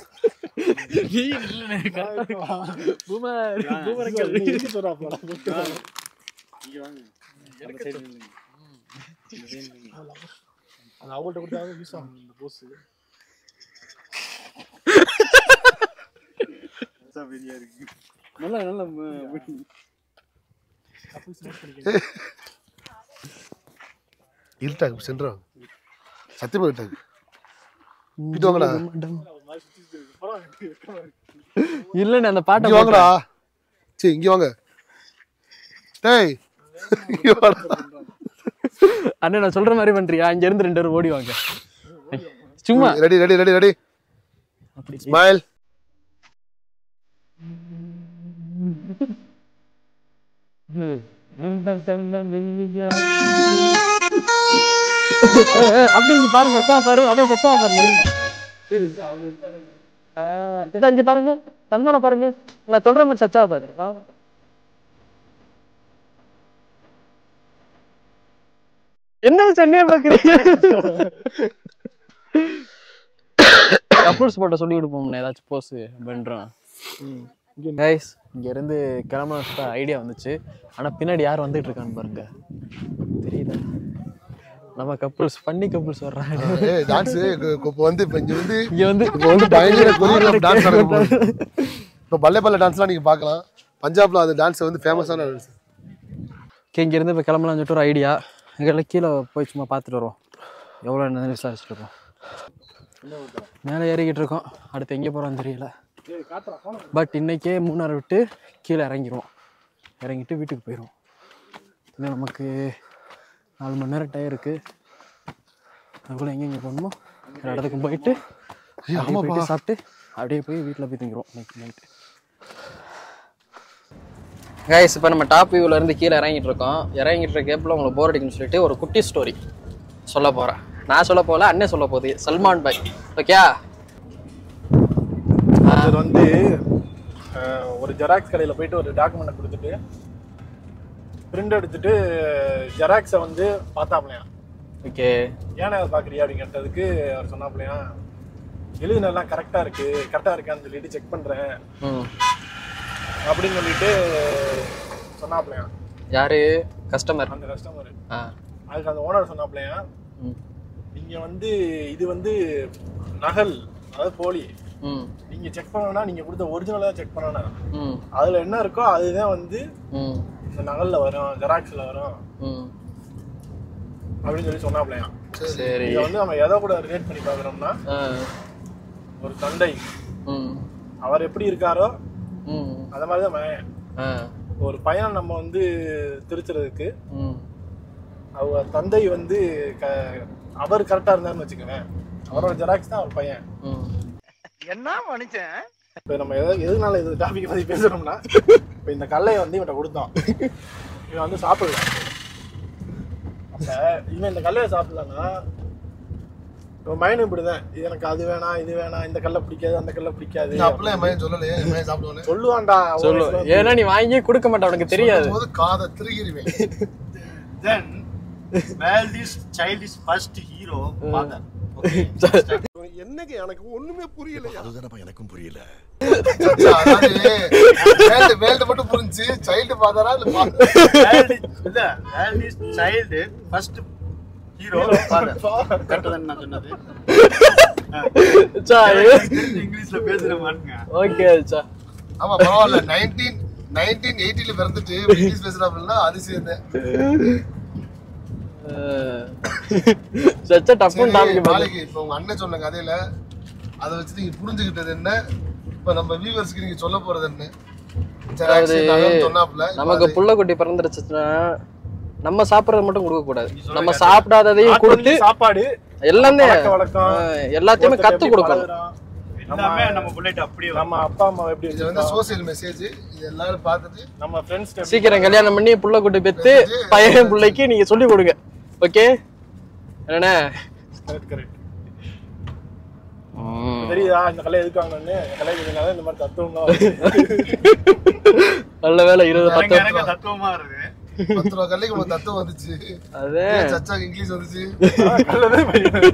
பூமர் நீ எதுக்கு சொல்றா போடா? இங்கே வாங்க அந்த சைடு நில்லுங்க. அது அவங்கள்ட்ட கொடுத்தாவே யூஸ் ஆகும் இந்த போஸ் ஸ்ட்ராபெரியா இருக்கு நல்லா நல்லா ம- இருட்டாங்க சென்றாங்க சத்தியமா இருட்டாங்க இது வாங்கடா இல்லைண்ணே அந்த பாட்டை இங்க வாங்கடா சரி இங்க வாங்க டேய் இங்க வாடா அண்ணே நான் சொல்ற மாதிரி பண்றியா இங்க இருந்து ரெண்டு பேரும் ஓடி வாங்க சும்மா ரெடி ரெடி ரெடி ரெடி அப்படி ஸ்மைல் அப்படி இங்க பாருங்க அக்கா பாரு அப்படியே பக்கா பாருங்க இதா இங்க பாருங்க தந்தான பாருங்க நான் சொல்ற மாதிரி சச்சா பாரு என்ன சென்னையா பாக்குறீங்க கப்புள்ஸ் போட்ட சொல்லி கொடுப்போம் ஏதாச்சும் போஸ் பண்றோம் கைஸ் இங்க இருந்து கிளம்ப ஐடியா வந்துச்சு ஆனா பின்னாடி யார் வந்துட்டு இருக்கான்னு பாருங்க தெரியுதா நம்ம கப்புள்ஸ் பண்ணி கப்புள்ஸ் வர்றாங்க ஏய் டான்ஸ் இப்போ வந்து இப்போ இங்க வந்து இங்க வந்து இப்போ வந்து பயங்கர கொரியோகிராஃப் டான்ஸ் நடக்க போகுது இப்போ பல்லே பல்ல டான்ஸ்லாம் நீங்க பார்க்கலாம் பஞ்சாப்ல அந்த டான்ஸ் வந்து ஃபேமஸான டான்ஸ் ஓகே இங்கேருந்து இப்போ கிளம்பலாம்னு சொல்லிட்டு ஒரு ஐடியா எங்கெல்லாம் கீழே போய் சும்மா பார்த்துட்டு வருவோம் எவ்வளோ என்னன்னு விசாரிச்சுட்டு இருக்கோம் மேலே ஏறிக்கிட்டு இருக்கோம் அடுத்து எங்கே போகிறோம்னு தெரியல பட் இன்னைக்கே மூணாரை விட்டு கீழே இறங்கிடுவோம் இறங்கிட்டு வீட்டுக்கு போயிடுவோம் இன்னும் நமக்கு நாலு மணி நேரம் டயம் இருக்குது அதுக்குள்ளே எங்கெங்கே போகணுமோ எல்லா இடத்துக்கும் போயிட்டு அப்படியே போயிட்டு சாப்பிட்டு அப்படியே போய் வீட்டில் போய் தங்கிடுவோம் நைட் நைட்டு கைஸ் இப்போ நம்ம டாப் வியூவில் இருந்து கீழே இறங்கிட்டு இருக்கோம் இறங்கிட்டு இருக்க கேப்பில் உங்களுக்கு போர் அடிக்குன்னு சொல்லிட்டு ஒரு குட்டி ஸ்டோரி சொல்ல போகிறேன் நான் சொல்ல போல அண்ணே சொல்ல போகுது சல்மான் பாய் ஓகே அது வந்து அஹ், ஒரு ஜெராக்ஸ் கடையில் போயிட்டு ஒரு டாக்குமெண்ட்டை கொடுத்துட்டு பிரிண்ட் எடுத்துட்டு ஜெராக்ஸை வந்து பார்த்தாப்லையா ஓகே ஏன்னா அதை பார்க்குறியா அப்படின்னு கேட்டதுக்கு அவர் சொன்னாப்லையா எழுதுனெல்லாம் கரெக்டாக இருக்கு கரெக்டாக இருக்கான்னு சொல்லிட்டு செக் பண்ணுறேன் ம் அப்படின்னு சொல்லிட்டு சொன்னாப்லையா யாரு கஸ்டமர் அந்த கஸ்டமர் ஆ அதுக்கு அந்த ஓனர் சொன்னாப்லையா ம் நீங்க வந்து இது வந்து நகல் அதாவது போலி ம் நீங்க செக் பண்ணணும்னா நீங்க கொடுத்த ஒரிஜினலா செக் பண்ணணும் ம் அதுல என்ன இருக்கோ அதுதான் வந்து ம் இந்த நகல்ல வரும் ஜெராக்ஸ்ல வரும் ம் அப்படின்னு சொல்லி சொன்னாப்லையா சரி இதை வந்து நம்ம எதை கூட ரிலேட் பண்ணி பார்க்குறோம்னா ஆ ஒரு தந்தை ம் அவர் எப்படி இருக்காரோ ம் அத மாதிரி தான் மகன் ஆ ஒரு பையனை நம்ம வந்து திருத்துறதுக்கு ம் அவர் தந்தை வந்து க அவர் கரெக்டாக இருந்தாருன்னு வச்சுக்கோங்க அவரோட ஜெராக்ஸ் தான் அவர் பையன் ம் இப்போ நம்ம எது எதுனால இது டாபிக் பற்றி பேசுகிறோம்னா இப்போ இந்த கல்லையை வந்து இவன்கிட்ட கொடுத்தோம் இவன் வந்து சாப்பிடல அப்போ இவன் இந்த கல்லையை சாப்பிடலன்னா இப்போ மைனும் இப்படிதான் இது எனக்கு அது வேணாம் இது வேணாம் இந்த கல்லை பிடிக்காது அந்த கல்லை பிடிக்காது நீ அப்பெல்லாம் என் மகன் சொல்லலையே என் மகன் சாப்பிடுவானே சொல்லுவான்டா அவன் சொல்லு வயசுல வந்து. ஏன்னா நீ வாங்கி கொடுக்க மாட்ட அவனுக்கு தெரியாது போது காதை திருகிருவேன் Then, well, this child is first hero, father. என்னங்க எனக்கு ஒண்ணுமே புரியல அதுதானப்பா எனக்கும் புரியல வேல்டு வேல்டு மட்டும் புரிஞ்சு சைல்டு ஃபாதரா இல்ல father? Child is, இல்ல, well, this child first hero, father. Correct தானே நான் சொன்னது? இங்கிலீஷ்ல பேசுற மாட்டுங்க ஓகே அச்சா ஆமா பரவாயில்ல நைன்டீன் நைன்டீன் எயிட்டில பிறந்துட்டு இங்கிலீஷ் பேசுறாப்புல அதிசயம் தான் சச்சா டப்புன்னு சரி, டாபிக் பாரு நாளைக்கு இப்ப உங்க அண்ணன் சொன்ன கதையில அதை வச்சு நீங்க புரிஞ்சுக்கிட்டது என்ன இப்ப நம்ம வியூவர்ஸ்க்கு நீங்க சொல்ல போறது என்ன சரி, அதாவது actually நானும் சொன்னாப்புல இப்ப நமக்கு அது- புள்ள குட்டி பிறந்துருச்சுன்னா நம்ம சாப்பிடறது மட்டும் கொடுக்க கூடாது நம்ம சாப்பிடாததையும் நாட்டு கொடுத்து வழி சாப்பாடு எல்லாமே பழக்க வழக்கம், ஆ, எல்லாத்தையுமே ஒருத்தர் கத்து எப்படி கொடுக்கணும் பழகுறான், எல்லாமே நம்ம புள்ளேட் அப்படியே நம்ம அப்பா அம்மா எப்படி இது வந்து சோசியல் மெசேஜ் இது எல்லாரும் பார்த்துட்டு நம்ம ஃப்ரெண்ட்ஸ் சீக்கிரம் கல்யாணம் பண்ணி புள்ள குட்டி பெத்து பையன் பிள்ளைக்கு நீங்க சொல்லி கொடுங்க ஓகே என்னண்ணே கரெக்ட் தெரியுதா இந்த கலை எதுக்கு வாங்கணும்னு கலை இதனால இந்த மாதிரி தத்துவம்லாம் வருது. நல்ல வேலை இருபது பத்து எனக்கு எனக்கு தத்துவமா இருக்கு பத்து ரூபா கல்லைக்கு உங்களுக்கு தத்துவம் வந்துச்சு அதே ஏன் சச்சாக்கு இங்கிலீஷ் வந்துச்சு கல்லதான் பையன்.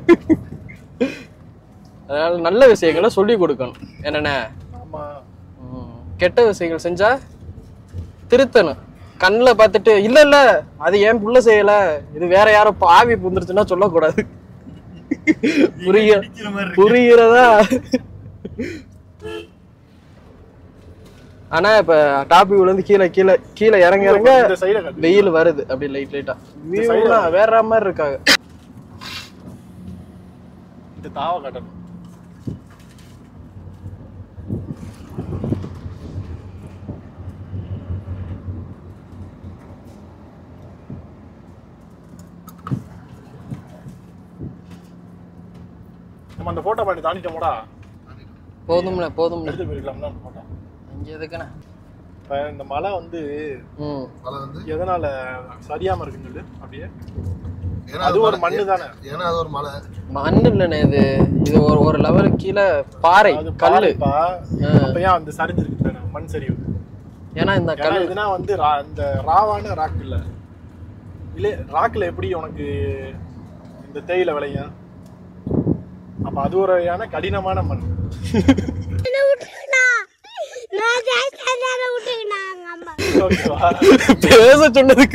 அதனால நல்ல விஷயங்களை சொல்லி கொடுக்கணும் என்னண்ணே ஆமா ம். கெட்ட விஷயங்கள் செஞ்சா திருத்தணும் கண்ணில் பார்த்துட்டு இல்ல இல்ல அது ஏன் புள்ள செய்யல இது வேற யாரோ பா- ஆவி புந்துருச்சுன்னா சொல்லக்கூடாது புரிய அடிக்கிற மாதிரி இருக்கு. புரிகிறதா ஆனா இப்ப டாபிக் இருந்து கீழே கீழே கீழே இறங்க இறங்க இந்த சைட கட்டு வெயில் வருது அப்படி லைட் லைட்டா வியூலாம் வேற மாதிரி இருக்காங்க இந்த தாவ கட்டணும் நம்ம அந்த போட்டோ பாயிண்ட் தாண்டிட்டோமோடா போதும்ல போதும்ல எடுத்து போயிருக்கலாம்ல அந்த போட்டோ இங்க எதுக்குண்ணே இப்போ இந்த மலை வந்து ம் மழை வந்து எதனால சரியாம இருக்குன்னு சொல்லு அப்படியே ஏன்னா அது ஒரு மலை- மண்ணு தானே ஏன்னா அது ஒரு மலை மண் இல்லைண்ணே இது இது ஒரு ஒரு லெவலுக்கு கீழே பாறை அது கல்லு பாருப்பா அப்ப ஏன் அந்த சரிஞ்சிருக்கு தானே மண் சரிவு ஏன்னா இந்த ஏன்னா கல் இதுனா வந்து ரா- இந்த ராவான ராக் இல்ல இல்ல ராக்ல எப்படி உனக்கு இந்த தேயிலை விளையும் அப்ப அது ஒரு வகையான கடினமான மண் ஓகேவா பேச சொன்னதுக்கு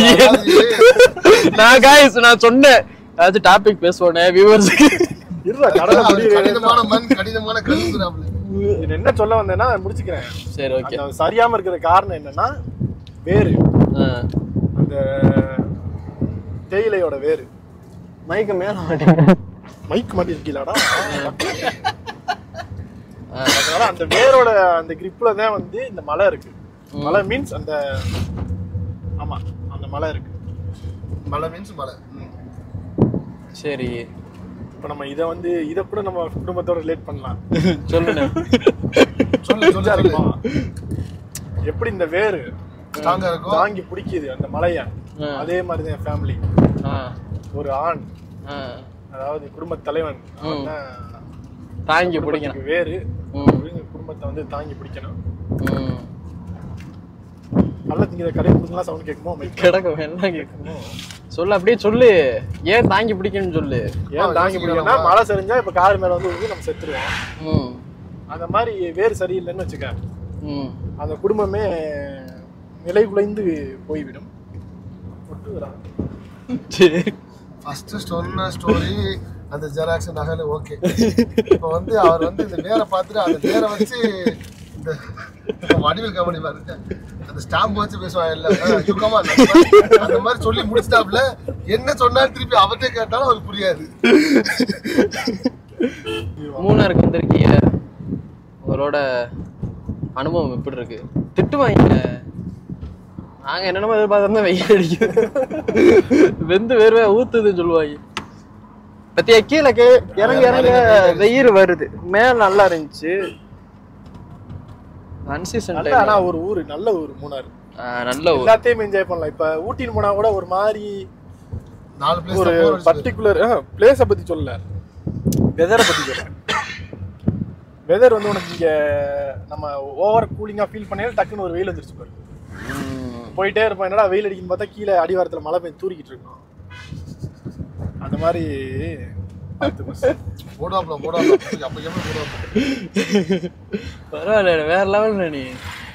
நான் காய்ஸ் நான் சொன்னேன் அதாச்சும் டாபிக் பேசுவோனே வியூவர்ஸ்க்கு இருடா கடலை அது முடியுது கடினமான மண் கடினமான கல்லுங்கிறாப்புல இது என்ன சொல்ல வந்தேன்னா நான் முடிச்சுக்கிறேன் சரி ஓகே அந்த சரியாம இருக்கிற காரணம் என்னன்னா வேறு அந்த தேயிலையோட வேறு மைக்க மேல மாட்டேங்க மைக் மாட்டிருக்கீங்களாடா அதனால அந்த வேரோட அந்த கிரிப்ல தான் வந்து இந்த மலை இருக்கு மலை மீன்ஸ் அந்த ஆமா அந்த மலை இருக்கு மலை மீன்ஸ் மலை ம். சரி இப்போ நம்ம இதை வந்து இதை கூட நம்ம குடும்பத்தோட ரிலேட் பண்ணலாம் சொல்லுண்ணே சொல்லு சொல்லு சொல்லு சரிம்மா? எப்படி இந்த வேறு ஸ்ட்ராங்கா இருக்கும் தாங்கி பிடிக்குது அந்த மலைய ஆ. அதே மாதிரி தான் ஃபேமிலி ஆ ஒரு ஆண் ஆ, அதாவது குடும்ப தலைவன் அவன் தான் தாங்கி பிடிக்கணும் குடும்பத்துக்கு வேறு ம். இவங்க குடும்பத்தை வந்து தாங்கி பிடிக்கணும் ம். நல்ல திங்கிற கடை கொடுக்கலாம் சவுண்ட் கேட்குமோ அமைதி. கிடக்கும் எல்லாம் கேட்கணும் சொல்லு அப்படியே சொல்லு ஏன் தாங்கி பிடிக்கணும்னு சொல்லு ஏன் தாங்கி பிடிக்கணும்னா மழை சரிஞ்சா இப்ப கார் மேல வந்து விழுந்து நம்ம செத்துருவோம் ம் அந்த மாதிரி வேறு சரியில்லைன்னு வச்சுக்க ம் அந்த குடும்பமே நிலை குலைந்து போய்விடும் ஒட்டுகிறான் சரி ஃபர்ஸ்ட் சொன்ன ஸ்டோரி அந்த ஜெராக்ஸ் நகல ஓகே இப்போ வந்து அவர் வந்து இந்த நேரை பார்த்துட்டு அந்த நேரை வச்சு இந்த வடிவில் காமெடி பாருங்க அந்த ஸ்டாம்ப் வச்சு பேசுவாங்க இல்ல யூ கமான் அந்த மாதிரி சொல்லி முடிச்சிட்டாப்ல என்ன சொன்னாலும் திருப்பி அவர்கிட்ட கேட்டாலும் அவருக்கு புரியாது மூணாருக்கு வந்திருக்கீங்க உங்களோட அனுபவம் எப்படி இருக்கு திட்டுவாங்க நாங்க என்னென்னமோ எதிர்பார்த்தா வெயில் அடிக்குது வெந்து வேர்வை ஊத்துதுன்னு சொல்லுவாங்க பத்தியா கீழே கே இறங்க இறங்க வெயில் வருது மேல நல்லா இருந்துச்சு அன்சீசன் நல்ல ஆனா ஒரு ஊரு நல்ல ஊர் மூணாறு நல்ல ஊர் எல்லாத்தையும் என்ஜாய் பண்ணலாம் இப்ப ஊட்டின்னு போனா கூட ஒரு மாதிரி நாலு பிளேஸ் ஒரு பர்டிகுலர் பிளேஸ பத்தி சொல்லல வெதரை பத்தி சொல்றேன் வெதர் வந்து உனக்கு இங்க நம்ம ஓவர் கூலிங்கா ஃபீல் பண்ணையில டக்குன்னு ஒரு வெயில் வந்துருச்சு பாரு போயிட்டே இருப்போம் என்னடா வெயில் அடிக்குன்னு பார்த்தா கீழே அடிவாரத்துல மழை பெய்ஞ்சு தூரிக்கிட்டு இருக்கும் அந்த மாதிரி பார்த்து boss. போடாப்ல போடாப்ல அப்ப எப்ப போடாப்ல பரவாயில்ல வேற லெவல் நீ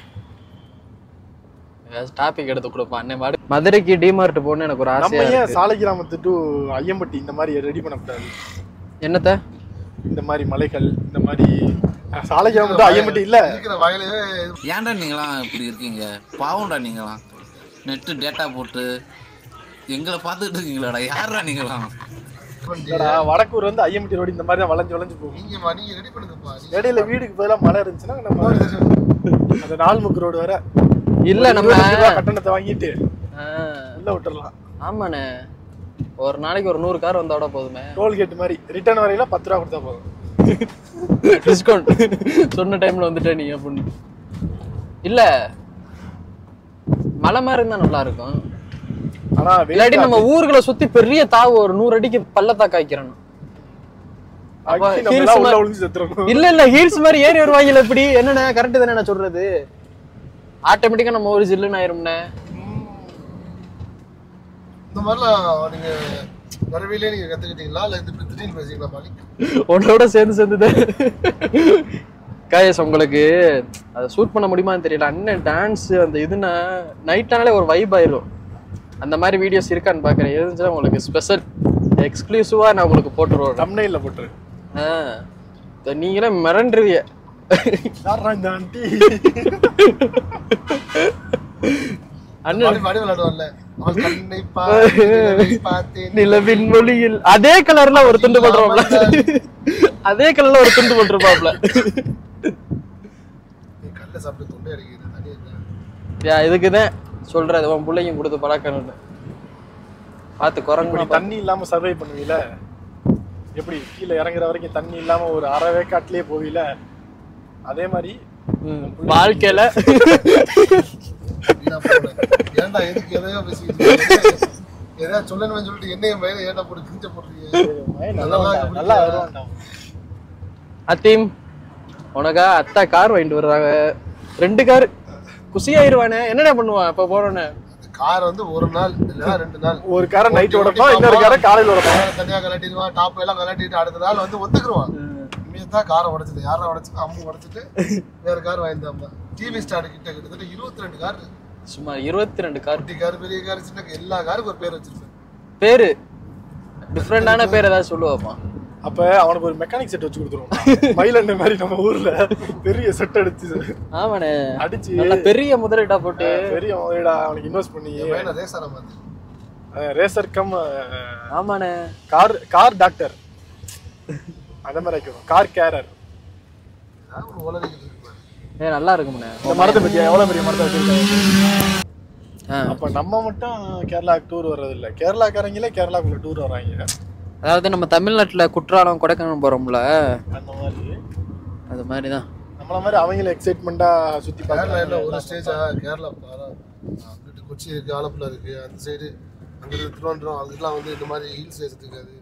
டாபிக் எடுத்து கொடுப்பான் அண்ணன் பாடு மதுரைக்கு டிமார்ட் போகணும்னு எனக்கு ஒரு நம்ம ஆசையா ஏன் இருக்கு சாலை கிராமத்து டு ஐயம்பட்டி இந்த மாதிரி ரெடி பண்ணக்கூடாது என்னத்த இந்த மாதிரி மலைகள் இந்த மாதிரி அஹ், சாலை கிராமம் to ஐயம்பட்டி இல்ல இருக்கிற வயலையே ஏன்டா நீங்களாம் இப்படி இருக்கீங்க பாவம்டா நீங்களாம் நெட்டு டேட்டா போட்டு எங்களை பார்த்துக்கிட்டு இருக்கீங்களாடா யாரா நீங்களாம் இல்லடா, வடக்கூர் வந்து ஐயம்பட்டி ரோடு இந்த மாதிரி தான் வளைஞ்சு வளைஞ்சு போகும் நீங்க நீங்க ரெடி பண்ணுங்கப்பா நீங்க இடையில வீடுக்கு பதிலா மழை இருந்துச்சுன்னா நம்ம அந்த நால்முக்கு ரோடு வர இல்ல நம்ம இருபத்தஞ்சு ரூபா கட்டணத்தை வாங்கிட்டு ஆ, உள்ள விட்டுறலாம் ஆமாண்ணே ஒரு நாளைக்கு ஒரு நூறு கார் வந்தோட போதுமே டோல்கேட் மாதிரி ரிட்டர்ன் வரையில பத்து ரூபா கொடுத்தா போதும் டிஸ்கவுண்ட் சொன்ன டைம்ல வந்துட்ட நீ அப்படின்னு இல்ல மலை மாதிரி இருந்தா நல்லா இருக்கும் ஆனா இல்லாட்டி வெயில் நம்ம ஊர்களை சுத்தி பெரிய தாவு ஒரு நூறு அடிக்கு பள்ளத்தாக்கு ஆக்கிறணும் அப்ப ஆக்கி நம்ம hills எல்லாம் உள்ள மாதிரி- விழுந்து செத்துறோம் இல்ல இல்ல ஹீல்ஸ் மாதிரி ஏறி வருவாங்கல்ல இப்படி என்னண்ணே கரெக்ட் தானே நான் சொல்றது ஆட்டோமேட்டிக்கா நம்ம ஒரு ஜில்லுன்னு ஆயிரும்ண்ணே இந்த மாதிரிலாம் நீங்க வரவிலே நீங்க கத்துக்கிட்டீங்களா இல்ல இந்த திடீர்னு பேசுறீங்களா பாலி உன்னோட சேர்ந்து சேர்ந்து காயஸ் உங்களுக்கு அதை ஷூட் பண்ண முடியுமான்னு தெரியல அண்ணன் டான்ஸ் அந்த இதுனா நைட் ஆனாலே ஒரு வைப் ஆயிரும் அந்த மாதிரி வீடியோஸ் இருக்கான்னு பார்க்குறேன் இருந்துச்சுன்னா உங்களுக்கு ஸ்பெஷல் எக்ஸ்க்ளூசிவாக நான் உங்களுக்கு போட்டுருவேன் தம்னையில போட்டுரு ஆ இத நீங்களே மிரண்டுருவிய யாரா இந்த ஆண்டி அண்ணன் பாடி பாடி விளையாடுவான்ல அவள் கண்ணை பார்த்து நிலவை பார்த்தேன் நிலவின் மொழியில் அதே கலர்ல ஒரு துண்டு போட்டுருவாப்ல அதே கலர்ல ஒரு துண்டு போட்டுருப்பாப்ல நீ கல்ல சாப்பிட்டு தொண்டை அடிக்கிறது தண்ணி இல்லை யா இதுக்குதான் சொல்றது உன் பிள்ளைங்க கொடுத்து பழக்கணும்னு பார்த்து இப்படி குரங்கு தண்ணி இல்லாம சர்வை பண்ணுவீல எப்படி கீழே இறங்குற வரைக்கும் தண்ணி இல்லாம ஒரு அரை வேக்காட்டிலே போவீல அதே மாதிரி வாழ்க்கையில வீணா போனேன். ஏன்டா எதுக்கு எதையோ பேசிக்கிட்டு இருக்க? எதையாவது சொல்லணும்னு சொல்லிட்டு என்னைய மேல ஏன்டா போட்டு கிஞ்ச போட்டுருக்கீங்க நல்லா நல்லா வருவான்டா அத்தீம் உனக்கா அத்தா கார் வாங்கிட்டு வர்றாங்க ரெண்டு கார் குசியாயிருவானே என்னடா பண்ணுவான் இப்ப போறோன்னு அந்த கார் வந்து ஒரு நாள் இல்லைன்னா ரெண்டு நாள் ஒரு காரை நைட் உடப்பான் இன்னொரு காரை காலையில உடப்பான் காரை தனியா கலட்டிடுவான் டாப் எல்லாம் கலட்டிட்டு அடுத்த நாள் வந்து ஒத்துக்குருவான் இனிமே தான் காரை உடைச்சது யாரா உடைச்சது அம்மு உடைச்சிட்டு வேற கார் வாங்கிட்டாமா டிவி ஸ்டார் கிட்ட கிட்டத்தட்ட இருபத்தி ரெண்டு கார் இருக்கு சுமார் இருபத்தி ரெண்டு கார் குட்டி கார் பெரிய கார் சின்ன car, எல்லா காருக்கும் ஒரு பேர் வச்சிருப்பேன் பேரு டிஃப்ரெண்டான பேர் ஏதாவது சொல்லுவாப்பா அப்ப அவனுக்கு ஒரு மெக்கானிக் செட் வச்சு கொடுத்துருவோம் மயிலண்ண மாதிரி நம்ம ஊர்ல பெரிய செட் அடிச்சு ஆமாண்ணே அடிச்சு நல்ல பெரிய முதலீட்டா போட்டு பெரிய முதலீடா அவனுக்கு இன்வெஸ்ட் பண்ணி என் பையனை ரேசார மாதிரி ரேசர் கம் ஆமாண்ணே கார் கார் டாக்டர் அந்த மாதிரி ஆக்கிடுவோம் கார் கேரர் நான் ஒரு உலகிட்டு இருப்பேன் ஏ நல்லா இருக்கும்ண்ணே இந்த மரத்தை பத்தியா எவ்வளவு பெரிய மரத்தை வச்சிருக்காங்க ஆ. அப்ப நம்ம மட்டும் கேரளாக்கு டூர் வர்றது இல்ல கேரளாக்காரங்களே கேரளாக்குள்ள டூர் வர்றாங்க அதாவது நம்ம தமிழ்நாட்டுல குற்றாலம் கொடைக்கானல் போறோம்ல அந்த மாதிரி அது மாதிரி தான் நம்மள மாதிரி அவங்கள எக்ஸைட்மெண்டா சுத்தி கேரளா என்ன ஒரு பார்க்கறாங்க ஸ்டேஜா கேரளா பாரா அங்கிட்டு கொச்சி இருக்கு ஆலப்புழா இருக்கு அந்த சைடு அங்கிட்டு திருவனந்தபுரம் அங்கிட்டுலாம் வந்து இந்த மாதிரி ஹில் ஸ்டேஷன் இருக்காது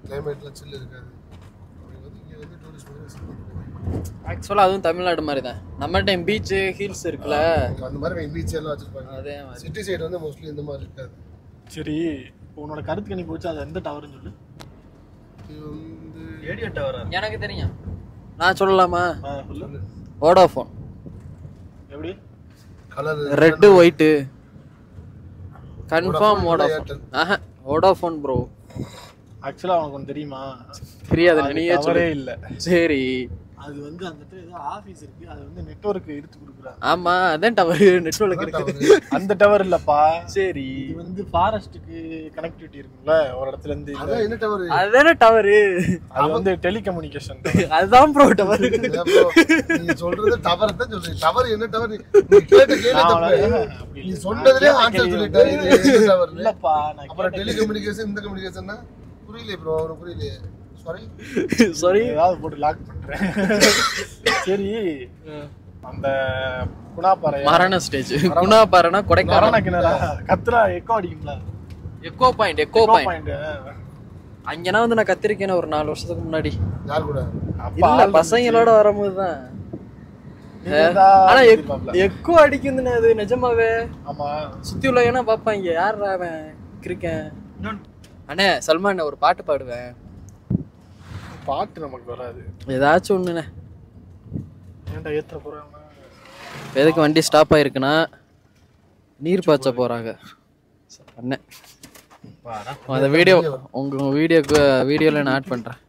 கிளைமேட்லாம் சில்லு இருக்காது அப்படி வந்து இங்கே வந்து டூரிஸ்ட் வந்து ஆக்சுவலாக அதுவும் தமிழ்நாடு மாதிரி தான் நம்ம டைம் பீச்சு ஹில்ஸ் இருக்குல்ல இங்க அந்த மாதிரி பீச் எல்லாம் வச்சிருப்பாங்க அதே மாதிரி சிட்டி சைடு வந்து மோஸ்ட்லி இந்த மாதிரி இருக்காது சரி இப்போ உன்னோட கருத்து கணிப்பு வச்சு அது எந்த டவர்னு சொல்லு இது வந்து ரேடியோ டவரா எனக்கு தெரியும் நான் சொல்லலாமா ஆ, சொல்லு வோடாஃபோன் எப்படி colour red white confirm Vodafone, Vodafone Airtel. ஆஹா வோடாஃபோன் ப்ரோ ஆக்சுவலா உனக்கு ஒன்று தெரியுமா தெரியாது அது நீயே டவரே சொல்லு இல்ல சரி அது வந்து அந்த இடத்துல ஏதோ ஆபீஸ் இருக்கு அது வந்து நெட்வொர்க் எடுத்து கொடுக்குறாங்க ஆமா அதான் டவர் நெட்வொர்க் இருக்குது அந்த டவர் இல்லப்பா சரி இது வந்து ஃபாரஸ்ட்டுக்கு கனெக்டிவிட்டி இருக்கும்ல ஒரு இடத்துல இருந்து இந்த- அதான் என்ன டவர் அதுதானே டவரு அது வந்து டெலிகம்யூனிகேஷன் அதுதான் ப்ரோ டவர் நீ சொல்றது டவர் தான் சொல்றீங்க டவர் என்ன டவர் நீ கேட்ட கேள்வி தப்பு நீ சொன்னதுலயே ஆன்சர் சொல்லிட்ட இது என்ன டவர் இல்லப்பா நான் அப்புறம் கேட்ட டெலிகம்யூனிகேஷன் இந்த கம்யூனிகேஷன்னா புரியல ப்ரோ அவனுக்கு புரியலையே சாரி சாரி ஏதாவது போட்டு லாக் பண்றேன் சரி அந்த குணாப்பாறை மரண ஸ்டேஜ் குணா பாருனா மரண கொடைக்கானல் கிணறா கத்துறா எக்கோ அடிக்கும்ல echo point echo echo point point அங்கனா வந்து நான் கத்திருக்கேன் ஒரு நாலு வருஷத்துக்கு முன்னாடி யார் கூட இல்ல பசங்களோட வரும்போது தான் ஆனா எக்கோ அடிக்குதுன்னு அது நிஜமாவே ஆமா சுத்தி உள்ள ஏன்னா பாப்பாங்க யார் அவன் கிருக்கேன் அண்ணே சல்மான் ஒரு பாட்டு பாடுவேன் பாட்டு நமக்கு வராது ஏதாச்சும் ஒண்ணுண்ணே ஏன்டா ஏத்துற போறாங்க இப்ப எதுக்கு வண்டி ஸ்டாப் ஆயிருக்குன்னா நீர் பாய்ச்ச போறாங்க அண்ணே அந்த வீடியோ உங்க வீடியோக்கு வீடியோல நான் ஆட் பண்றேன்